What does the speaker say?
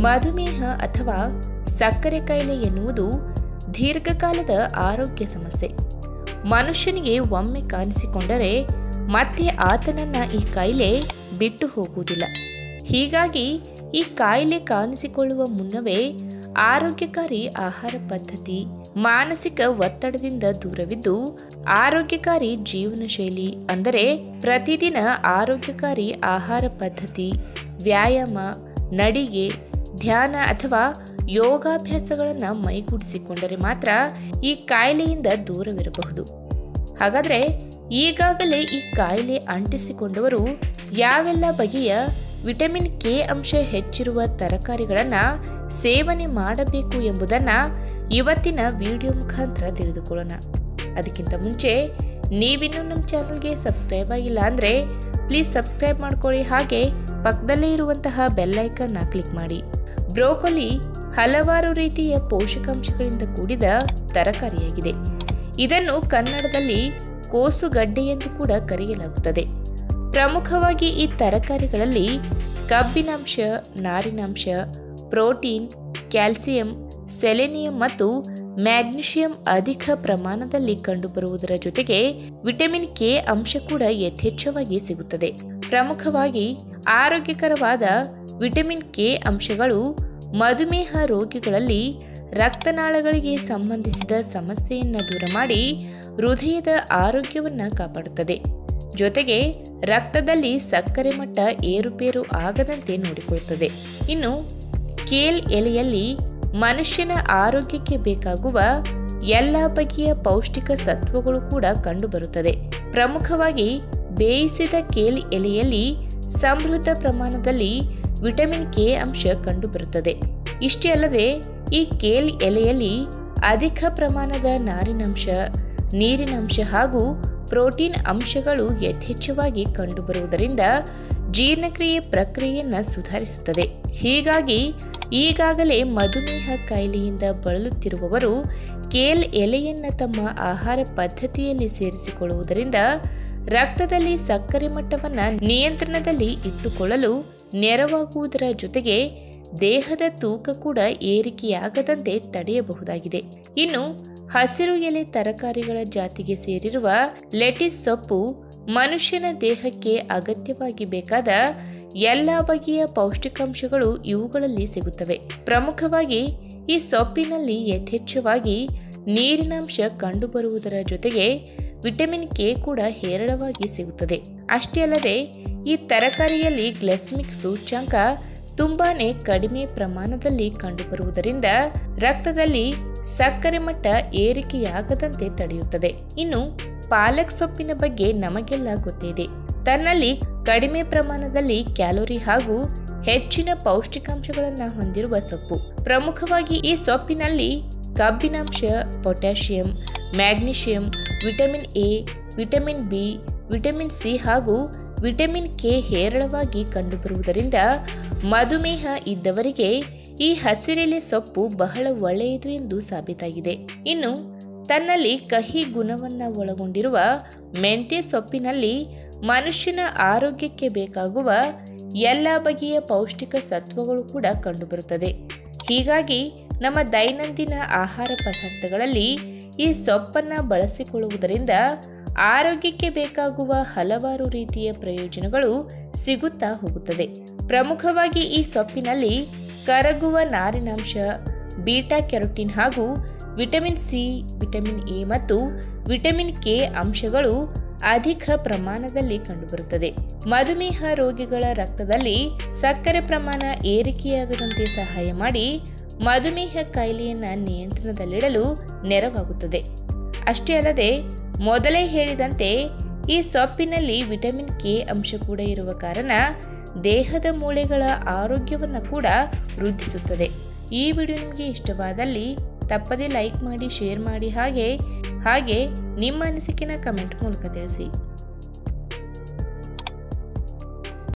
ಮಧುಮೇಹ ಅಥವಾ ಸಕ್ಕರೆ ಕಾಯಿಲೆ ಎನ್ನುವುದು ದೀರ್ಘಕಾಲದ ಆರೋಗ್ಯ ಸಮಸ್ಯೆ ಮನುಷ್ಯನಿಗೆ ಒಮ್ಮೆ ಕಾಣಿಸಿಕೊಂಡರೆ ಮತ್ತೆ ಆತನನ್ನ ಈ ಕಾಯಿಲೆ ಬಿಟ್ಟು ಹೋಗುವುದಿಲ್ಲ ಹೀಗಾಗಿ ಈ ಕಾಯಿಲೆ ಕಾಣಿಸಿಕೊಳ್ಳುವ ಮುನ್ನವೇ ಆರೋಗ್ಯಕಾರಿ ಆಹಾರ ಪದ್ಧತಿ ಮಾನಸಿಕ ಒತ್ತಡದಿಂದ ದೂರವಿದ್ದು ಆರೋಗ್ಯಕಾರಿ ಜೀವನ ಶೈಲಿ ಅಂದರೆ ಪ್ರತಿದಿನ ಆರೋಗ್ಯಕಾರಿ ಆಹಾರ ಪದ್ಧತಿ ವ್ಯಾಯಾಮ ನಡಿಗೆ ಧ್ಯಾನ ಅಥವಾ ಯೋಗಾಭ್ಯಾಸಗಳನ್ನು ಮೈಗೂಡಿಸಿಕೊಂಡರೆ ಮಾತ್ರ ಈ ಕಾಯಿಲೆಯಿಂದ ದೂರವಿರಬಹುದು ಹಾಗಾದರೆ ಈಗಾಗಲೇ ಈ ಕಾಯಿಲೆ ಅಂಟಿಸಿಕೊಂಡವರು ಯಾವೆಲ್ಲ ಬಗೆಯ ವಿಟಮಿನ್ ಕೆ ಅಂಶ ಹೆಚ್ಚಿರುವ ತರಕಾರಿಗಳನ್ನು ಸೇವನೆ ಮಾಡಬೇಕು ಎಂಬುದನ್ನು ಇವತ್ತಿನ ವಿಡಿಯೋ ಮುಖಾಂತರ ತಿಳಿದುಕೊಳ್ಳೋಣ ಅದಕ್ಕಿಂತ ಮುಂಚೆ ನೀವಿನ್ನೂ ನಮ್ಮ ಚಾನಲ್ಗೆ ಸಬ್ಸ್ಕ್ರೈಬ್ ಆಗಿಲ್ಲ ಅಂದರೆ ಪ್ಲೀಸ್ ಸಬ್ಸ್ಕ್ರೈಬ್ ಮಾಡ್ಕೊಳ್ಳಿ ಹಾಗೆ ಪಕ್ಕದಲ್ಲೇ ಇರುವಂತಹ ಬೆಲ್ಲೈಕನ್ನ ಕ್ಲಿಕ್ ಮಾಡಿ ಬ್ರೋಕೊಲಿ ಹಲವಾರು ರೀತಿಯ ಪೋಷಕಾಂಶಗಳಿಂದ ಕೂಡಿದ ತರಕಾರಿಯಾಗಿದೆ ಇದನ್ನು ಕನ್ನಡದಲ್ಲಿ ಕೋಸುಗಡ್ಡೆ ಎಂದು ಕೂಡ ಕರೆಯಲಾಗುತ್ತದೆ ಪ್ರಮುಖವಾಗಿ ಈ ತರಕಾರಿಗಳಲ್ಲಿ ಕಬ್ಬಿನಾಂಶ ನಾರಿನಾಂಶ ಪ್ರೋಟೀನ್ ಕ್ಯಾಲ್ಸಿಯಂ ಸೆಲೆನಿಯಂ ಮತ್ತು ಮ್ಯಾಗ್ನೀಷಿಯಂ ಅಧಿಕ ಪ್ರಮಾಣದಲ್ಲಿ ಕಂಡುಬರುವುದರ ಜೊತೆಗೆ ವಿಟಮಿನ್ ಕೆ ಅಂಶ ಕೂಡ ಯಥೇಚ್ಛವಾಗಿ ಸಿಗುತ್ತದೆ ಪ್ರಮುಖವಾಗಿ ಆರೋಗ್ಯಕರವಾದ ವಿಟಮಿನ್ ಕೆ ಅಂಶಗಳು ಮಧುಮೇಹ ರೋಗಿಗಳಲ್ಲಿ ರಕ್ತನಾಳಗಳಿಗೆ ಸಂಬಂಧಿಸಿದ ಸಮಸ್ಯೆಯನ್ನು ದೂರ ಮಾಡಿ ಹೃದಯದ ಆರೋಗ್ಯವನ್ನು ಕಾಪಾಡುತ್ತದೆ ಜೊತೆಗೆ ರಕ್ತದಲ್ಲಿ ಸಕ್ಕರೆ ಮಟ್ಟ ಏರುಪೇರು ಆಗದಂತೆ ನೋಡಿಕೊಳ್ಳುತ್ತದೆ ಇನ್ನು ಕೇಲ್ ಎಲೆಯಲ್ಲಿ ಮನುಷ್ಯನ ಆರೋಗ್ಯಕ್ಕೆ ಬೇಕಾಗುವ ಎಲ್ಲ ಬಗೆಯ ಪೌಷ್ಟಿಕ ಸತ್ವಗಳು ಕೂಡ ಕಂಡುಬರುತ್ತದೆ ಪ್ರಮುಖವಾಗಿ ಬೇಯಿಸಿದ ಕೇಲ್ ಎಲೆಯಲ್ಲಿ ಸಮೃದ್ಧ ಪ್ರಮಾಣದಲ್ಲಿ ವಿಟಮಿನ್ ಕೆ ಅಂಶ ಕಂಡುಬರುತ್ತದೆ ಇಷ್ಟೇ ಅಲ್ಲದೆ ಈ ಕೇಲ್ ಎಲೆಯಲ್ಲಿ ಅಧಿಕ ಪ್ರಮಾಣದ ನಾರಿನಂಶ ನೀರಿನಂಶ ಹಾಗೂ ಪ್ರೋಟೀನ್ ಅಂಶಗಳು ಯಥೇಚ್ಛವಾಗಿ ಕಂಡುಬರುವುದರಿಂದ ಜೀರ್ಣಕ್ರಿಯೆ ಪ್ರಕ್ರಿಯೆಯನ್ನು ಸುಧಾರಿಸುತ್ತದೆ ಹೀಗಾಗಿ ಈಗಾಗಲೇ ಮಧುಮೇಹ ಕಾಯಿಲೆಯಿಂದ ಬಳಲುತ್ತಿರುವವರು ಕೇಲ್ ಎಲೆಯನ್ನು ತಮ್ಮ ಆಹಾರ ಪದ್ಧತಿಯಲ್ಲಿ ಸೇರಿಸಿಕೊಳ್ಳುವುದರಿಂದ ರಕ್ತದಲ್ಲಿ ಸಕ್ಕರೆ ಮಟ್ಟವನ್ನು ನಿಯಂತ್ರಣದಲ್ಲಿ ಇಟ್ಟುಕೊಳ್ಳಲು ನೆರವಾಗುವುದರ ಜೊತೆಗೆ ದೇಹದ ತೂಕ ಕೂಡ ಏರಿಕೆಯಾಗದಂತೆ ತಡೆಯಬಹುದಾಗಿದೆ ಇನ್ನು ಹಸಿರು ಎಲೆ ತರಕಾರಿಗಳ ಜಾತಿಗೆ ಸೇರಿರುವ ಲೆಟಿಸ್ ಸೊಪ್ಪು ಮನುಷ್ಯನ ದೇಹಕ್ಕೆ ಅಗತ್ಯವಾಗಿ ಬೇಕಾದ ಎಲ್ಲ ಬಗೆಯ ಪೌಷ್ಟಿಕಾಂಶಗಳು ಇವುಗಳಲ್ಲಿ ಸಿಗುತ್ತವೆ ಪ್ರಮುಖವಾಗಿ ಈ ಸೊಪ್ಪಿನಲ್ಲಿ ಯಥೇಚ್ಛವಾಗಿ ನೀರಿನಾಂಶ ಕಂಡುಬರುವುದರ ಜೊತೆಗೆ ವಿಟಮಿನ್ ಕೆ ಕೂಡ ಹೇರಳವಾಗಿ ಸಿಗುತ್ತದೆ ಅಷ್ಟೇ ಅಲ್ಲದೆ ಈ ತರಕಾರಿಯಲ್ಲಿ ಗ್ಲೆಸ್ಮಿಕ್ ಸೂಚ್ಯಾಂಕ ತುಂಬಾನೇ ಕಡಿಮೆ ಪ್ರಮಾಣದಲ್ಲಿ ಕಂಡುಬರುವುದರಿಂದ ರಕ್ತದಲ್ಲಿ ಸಕ್ಕರೆ ಮಟ್ಟ ಏರಿಕೆಯಾಗದಂತೆ ತಡೆಯುತ್ತದೆ ಇನ್ನು ಪಾಲಕ್ ಸೊಪ್ಪಿನ ಬಗ್ಗೆ ನಮಗೆಲ್ಲ ಗೊತ್ತಿದೆ ತನ್ನಲ್ಲಿ ಕಡಿಮೆ ಪ್ರಮಾಣದಲ್ಲಿ ಕ್ಯಾಲೋರಿ ಹಾಗೂ ಹೆಚ್ಚಿನ ಪೌಷ್ಟಿಕಾಂಶಗಳನ್ನು ಹೊಂದಿರುವ ಸೊಪ್ಪು ಪ್ರಮುಖವಾಗಿ ಈ ಸೊಪ್ಪಿನಲ್ಲಿ ಕಬ್ಬಿನಾಂಶ potassium magnesium vitamin A vitamin B vitamin C ಹಾಗೂ ವಿಟಮಿನ್ ಕೆ ಹೇರಳವಾಗಿ ಕಂಡುಬರುವುದರಿಂದ ಮಧುಮೇಹ ಇದ್ದವರಿಗೆ ಈ ಹಸಿರೆಲೆ ಸೊಪ್ಪು ಬಹಳ ಒಳ್ಳೆಯದು ಎಂದು ಸಾಬೀತಾಗಿದೆ ಇನ್ನು ತನ್ನಲ್ಲಿ ಕಹಿ ಗುಣವನ್ನು ಒಳಗೊಂಡಿರುವ ಮೆಂತ್ಯ ಸೊಪ್ಪಿನಲ್ಲಿ ಮನುಷ್ಯನ ಆರೋಗ್ಯಕ್ಕೆ ಬೇಕಾಗುವ ಎಲ್ಲ ಬಗೆಯ ಪೌಷ್ಟಿಕ ಸತ್ವಗಳು ಕೂಡ ಕಂಡುಬರುತ್ತದೆ ಹೀಗಾಗಿ ನಮ್ಮ ದೈನಂದಿನ ಆಹಾರ ಪದಾರ್ಥಗಳಲ್ಲಿ ಈ ಸೊಪ್ಪನ್ನು ಬಳಸಿಕೊಳ್ಳುವುದರಿಂದ ಆರೋಗ್ಯಕ್ಕೆ ಬೇಕಾಗುವ ಹಲವಾರು ರೀತಿಯ ಪ್ರಯೋಜನಗಳು ಸಿಗುತ್ತಾ ಹೋಗುತ್ತದೆ ಪ್ರಮುಖವಾಗಿ ಈ ಸೊಪ್ಪಿನಲ್ಲಿ ಕರಗುವ ನಾರಿನಾಂಶ ಬೀಟಾ ಕ್ಯಾರೋಟಿನ್ ಹಾಗೂ ವಿಟಮಿನ್ ಸಿ ವಿಟಮಿನ್ ಎ ಮತ್ತು ವಿಟಮಿನ್ ಕೆ ಅಂಶಗಳು ಅಧಿಕ ಪ್ರಮಾಣದಲ್ಲಿ ಕಂಡುಬರುತ್ತದೆ ಮಧುಮೇಹ ರೋಗಿಗಳ ರಕ್ತದಲ್ಲಿ ಸಕ್ಕರೆ ಪ್ರಮಾಣ ಏರಿಕೆಯಾಗದಂತೆ ಸಹಾಯ ಮಾಡಿ ಮಧುಮೇಹ ಕಾಯಿಲೆಯನ್ನ ನಿಯಂತ್ರಣದಲ್ಲಿಡಲು ನೆರವಾಗುತ್ತದೆ ಅಷ್ಟೇ ಅಲ್ಲದೆ ಮೊದಲೇ ಹೇಳಿದಂತೆ ಈ ಸೊಪ್ಪಿನಲ್ಲಿ ವಿಟಮಿನ್ ಕೆ ಅಂಶ ಕೂಡ ಇರುವ ಕಾರಣ ದೇಹದ ಮೂಳೆಗಳ ಆರೋಗ್ಯವನ್ನು ಕೂಡ ವೃದ್ಧಿಸುತ್ತದೆ ಈ ವಿಡಿಯೋ ನಿಮಗೆ ಇಷ್ಟವಾದಲ್ಲಿ ತಪ್ಪದೇ ಲೈಕ್ ಮಾಡಿ ಶೇರ್ ಮಾಡಿ ಹಾಗೆ ಹಾಗೆ ನಿಮ್ಮ ಅನಿಸಿಕೆನ ಕಮೆಂಟ್ ಮೂಲಕ ತಿಳಿಸಿ